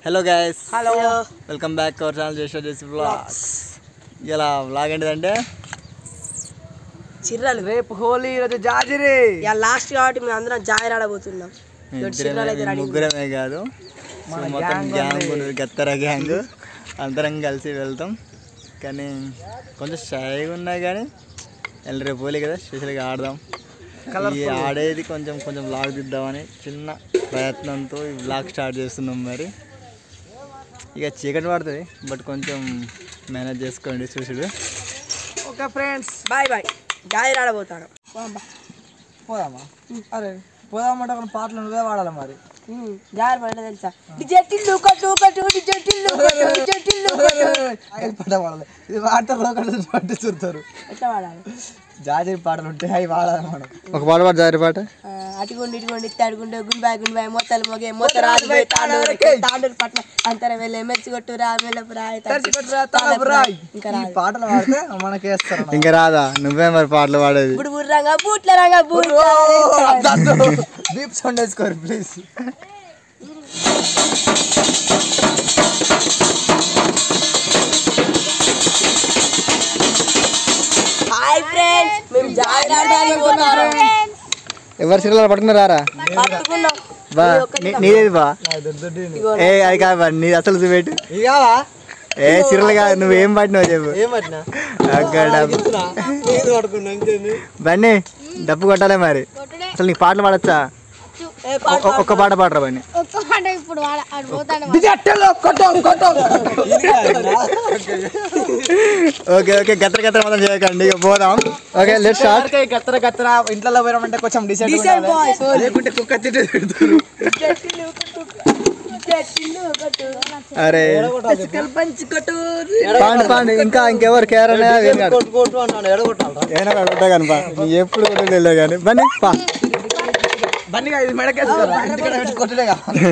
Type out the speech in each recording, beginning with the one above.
Hello guys hello welcome back our channel చేసా చేసి blogs ఇలా బ్లాగ్ ఏంటిదంటే చిర్రలు రేపు హోలీ ఈరోజు జాజిరి ఇక లాస్ట్ కాబట్టి మేము అందరం జాయిన్ ఆడబోతున్నాం ఇక్కడ చిర్రలు అయితే ఇద్దరమే రెడీ ముగ్గురమే కాదు సో మన మొత్తం gang గ్యాంగ్ ఉంది. ఉంది గత్తర గ్యాంగ్ అందరం కలిసి వెళ్తాం కానీ కొంచెం షైగా ఉన్నా కానీ వెళ్ళి రేపు హోలీ కదా స్పెషల్గా ఆడదాం ఈ ఆడేది కొంచెం కొంచెం బ్లాగ్ దిద్దామని చిన్న ప్రయత్నంతో ఈ బ్లాగ్ స్టార్ట్ చేస్తున్నాం మరి ఇక చీకటి పడుతుంది బట్ కొంచెం మేనేజ్ చేసుకోండి చూసుడు okay friends bye bye join ఆడబోతాను పోదామా అరే పోదామంటే కొన్ని పాటలు నువ్వే వాడాలి మరి జాయిన్ పడిన తెలుసా డిజెటిల్లు కొట్టు కొట్టు డిజెటిల్లు కొట్టు డిజెటిల్లు కొట్టు అవి పాట వాడాలి ఇది వాడతారు ఒకటి పట్టి చూస్తారు ఎట్లా వాడాలి జాజిరి పాటలు ఉంటాయి అవి వాడాలి మనం ఒక పాట పాట జారి పాట ఆ, అటుగుండి ఇటుగుండి ఇత్తే అడుగుండే గుంబాయ్ గుంబాయ్ మొత్తలు మొగే మొత్త రాజు పోయి తాండూరు తాండూరు పట్ల అంతర వెళ్ళే మెర్చి కొట్టు రా మెల్లపు రాయి తలపు రాయ్. ఇంకా ఈ రాదు పాటలు వాడితే మనకి వేస్తారు ఇంకా రాదా నువ్వే మరి పాటలు పాడేది బుడు బుడు రంగా బూట్ల రంగా బూట్ డీప్ సౌండ్ వేసుకోరు ప్లీజ్ హాయ్ ఫ్రెండ్స్ మేము జాయిన్ ఆడడానికి పోతారు ఎవరు సినిమాలు పట్టుకుని రారా పట్టుకున్నాం బా నీ- నీదేది బా ఇగో ఏ అది కాదు బా నీ అసలు చూపెట్టు ఇవావా ఏ సిరలు కాదు నువ్వేం పట్టినావు చెప్పు ఏమట్నా అక్కడ ఇది పడుకున్నా ఇంకేంది బండి డబ్బు కొట్టాలి మరి అసలు నీకు పాటలు పాడచ్చా ఏ పాట ఒ- ఒక్క పాట పాడరా బండి ఒక్క మాట ఇప్పుడు వాడ ఆడు పోతాడు డిజెట్టలో కొట్టం కొట్టం ఓకే ఓకే గత్ర గత్ర మాత్రం చేయకండి ఇక పోదాం ఓకే లెట్ స్టార్ట్ కత్తర కత్తర ఇంట్లో పోయినామంటే కొంచెం డిసైడ్ Decent boys. లేకుంటే కుక్క తిట్టు తిడతారు చెట్టిల్లు కొట్టు, చెట్టిల్లు కొట్టు. అరే ఇసుకలు పంచి కొట్టు పాండి పాండి ఇంకా ఇంకెవరు కేర్ కొట్టు అన్నాడు ఎడగొట్టాలరా ఏనా కొట్టా కానీ పా నీ ఎప్పుడు కొట్టలేదు కానీ బండి పా బండిగా ఇది మెడకేసుకోరా ఇంటికాడ పెట్టి కొట్టలే కదా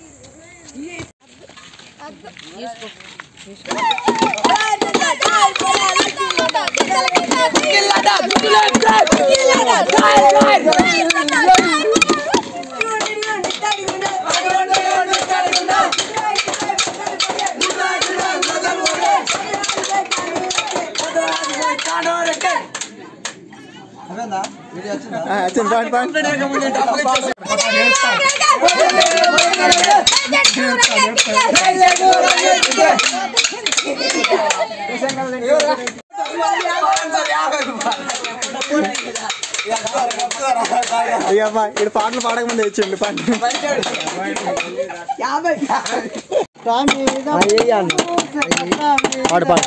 అవేందా వీడియో వచ్చిందా ఆ, వచ్చింది పాండి పాండి ఇక పా ఇక్కడ పాటలు పాడకముందే ఇచ్చిండు పాండి పాడు పాడు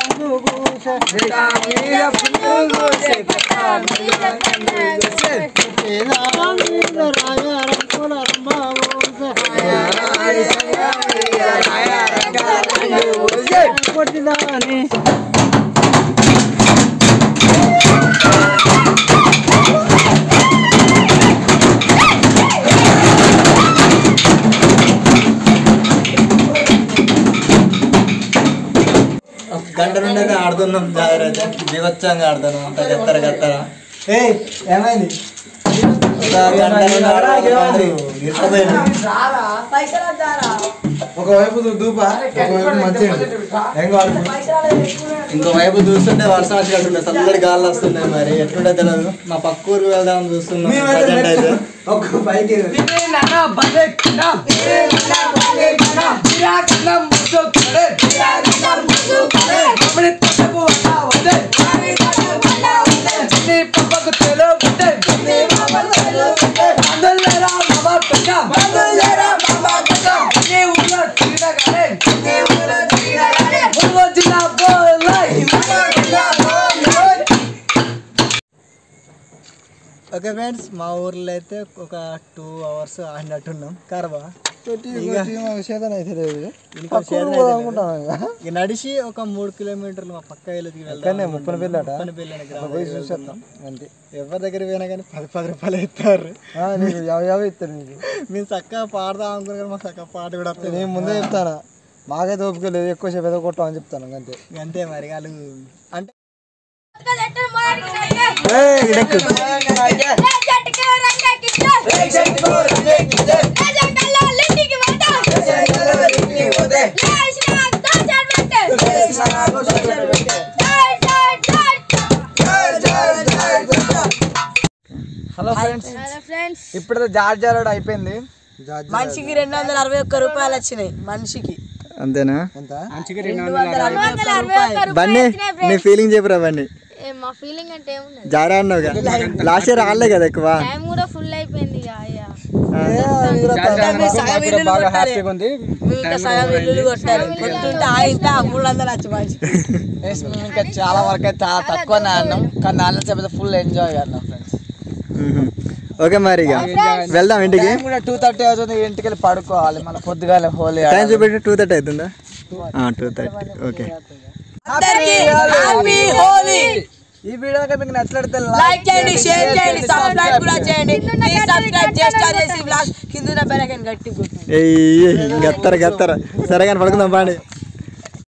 గంట నుండి అయితే ఆడుతున్నాం జాగ్రత్త దిగొచ్చాంగా ఆడుతున్నాం అంత గత్తర గత్తర ఏ ఏమైంది ఒక గంట నుండి ఆడుతున్నాం. ఇరుక్కుపోయినాం. పైసలు వద్దారా? ఒకవైపు దూప ఒకవైపు మంచిగా ఏం కావాలి ఇంకో వైపు చూస్తుంటే వర్షం వచ్చినట్టుండే చల్లటి గాలి వస్తున్నాయి మరి ఎట్లుంటే తెలియదు మా పక్క ఊరికి వెళ్దామని చూస్తున్నాం ప్రజెంట్ అయితే ఒక పైకి ఓకే ఫ్రెండ్స్ మా ఊర్లో అయితే ఒక టూ అవర్స్ ఆడినట్టున్నాం కరవా చేతన అయితే లేదు ఇంకో చేతన అయితే లేదు. ఇక నడిచి ఒక మూడు కిలోమీటర్లు మా పక్క వెళ్ళకి వెళ్తాం ముప్పని పిల్లట ముప్పనపల్లి అనే గ్రామం పోయి దగ్గరికి చూసేద్దాం వెళ్తాం. అంతే ఎవరి దగ్గర పోయినా కానీ పది పది రూపాయలు ఇస్తారు ఆ, నీకు యాభై యాభై ఇస్తాడు నీకు మేము చక్కగా పాడదాం అనుకున్నా కానీ మాకు చక్కగా పాట కూడా వస్తుంది నేను ముందే చెప్తానా మాకైతే ఓపిక లేదు ఎక్కువ సేపు ఏదో కొట్టాం అని చెప్తాను అంతే అంతే మరి వాళ్ళు అంటే రంగా హలో ఫ్రెండ్స్ ఫ్రెండ్స్ ఇప్పుడైతే జార్ జారుడు అయిపోయింది మనిషికి రెండు వందల అరవై ఒక్క రూపాయలు వచ్చినాయి మనిషికి అంతేనా రెండు వందల అరవై ఒక్క రూపాయలు బండి నీ ఫీలింగ్ చెప్పురా బండి ఏ, మా ఫీలింగ్ అంటే ఏమున్నది జారా అన్నావుగా లాస్ట్ ఇయర్ ఆడలే కదా ఎక్కువ టైం కూడా ఫుల్ అయిపోయింది ఇక అయ్యా మీరు సగం ఇల్లులు బాగా కొట్టాలి. హ్యాపీగా ఉంది మేము ఇంకా సగం ఇల్లులు కొట్టారు కొట్టుంటే ఆ ఇంత మూడు వందలు వచ్చి మనిషి Yes, మేము ఇంకా చాలా వరకు అయితే చాలా తక్కువ నాన్నాం కానీ నాన్న చెప్పితే ఫుల్ ఎంజాయ్ అన్నాం ఫ్రెండ్స్ మ్మ్. ఓకే మరి ఇక వెళ్దాం ఇంటికి టైం కూడా టూ థర్టీ అవుతుంది ఇంటికి వెళ్ళి పడుకోవాలి మళ్ళీ పొద్దుగాల హోలీ టైం చూపెట్టి టూ థర్టీ అవుతుందా టూ థర్టీ ఓకే అందరికీ హ్యాపీ హోలీ ఈ వీడియో కనుక మీకు నచ్చినట్లయితే లైక్ చేయండి షేర్ చేయండి సబ్స్క్రైబ్ కూడా చేయండి ప్లీజ్ సబ్స్క్రైబ్ చేసి బ్లాగ్ కింద బెల్ ఐకాన్ గట్టి కొట్టండి ఏయ్ గత్తర గత్తర సరే కానీ పడుకుందాం పాండి